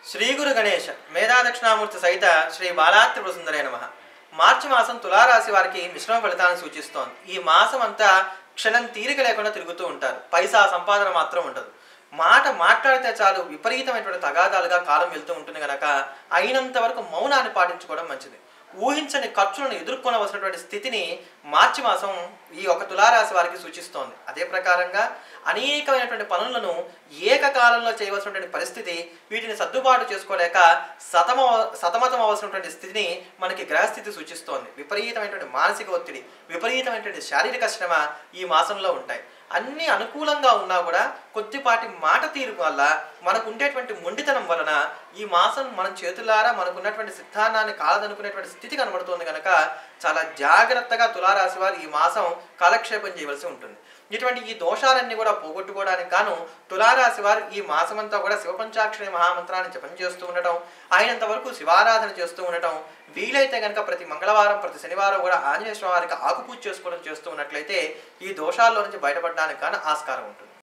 శ్రీ గురు గణేష మేధా దక్షిణామూర్తి సహిత శ్రీ బాలాత్రిపుర సుందరే నమ మార్చి మాసం తులారాశి వారికి మిశ్రమ ఫలితాలను సూచిస్తోంది ఈ మాసం అంతా క్షణం తీరిక లేకుండా తిరుగుతూ ఉంటారు పైసా సంపాదన మాత్రం ఉండదు మాట మాట్లాడితే చాలు విపరీతమైనటువంటి తగాదాలుగా కాలం వెళ్తూ ఉంటుంది కనుక అయినంత వరకు మౌనాన్ని పాటించుకోవడం మంచిది ఊహించని ఖర్చులను ఎదుర్కొనవలసినటువంటి స్థితిని మార్చి మాసం ఈ ఒక తులారాశి వారికి సూచిస్తోంది అదే ప్రకారంగా అనేకమైనటువంటి పనులను ఏకకాలంలో చేయవలసినటువంటి పరిస్థితి వీటిని సర్దుబాటు చేసుకోలేక సతమ సతమతం అవ్వాల్సినటువంటి స్థితిని మనకి గ్రహస్థితి సూచిస్తోంది విపరీతమైనటువంటి మానసిక ఒత్తిడి విపరీతమైనటువంటి శారీరక శ్రమ ఈ మాసంలో ఉంటాయి అన్ని అనుకూలంగా ఉన్నా కూడా కొద్దిపాటి మాట తీరు వల్ల మనకు ఉండేటువంటి మొండితనం వలన ఈ మాసం మనం చేతులారా మనకు ఉన్నటువంటి సిద్ధాంతాన్ని కాలదనుకునేటువంటి స్థితి కనబడుతుంది కనుక చాలా జాగ్రత్తగా తులారాశి వారు ఈ మాసం కాలక్షేపం చేయవలసి ఉంటుంది ఇటువంటి ఈ దోషాలన్నీ కూడా పోగొట్టుకోవడానికి గాను తులారాశి వారు ఈ మాసమంతా కూడా శివపంచాక్షరి మహామంత్రాన్ని జపం చేస్తూ ఉండటం అయినంత వరకు శివారాధన చేస్తూ ఉండటం వీలైతే కనుక ప్రతి మంగళవారం ప్రతి శనివారం కూడా ఆంజనేయ స్వామి వారికి ఆకుపూజ చేసుకోవడం చేస్తూ ఉన్నట్లయితే ఈ దోషాల్లో నుంచి బయటపడడానికి గాను ఆస్కారం ఉంటుంది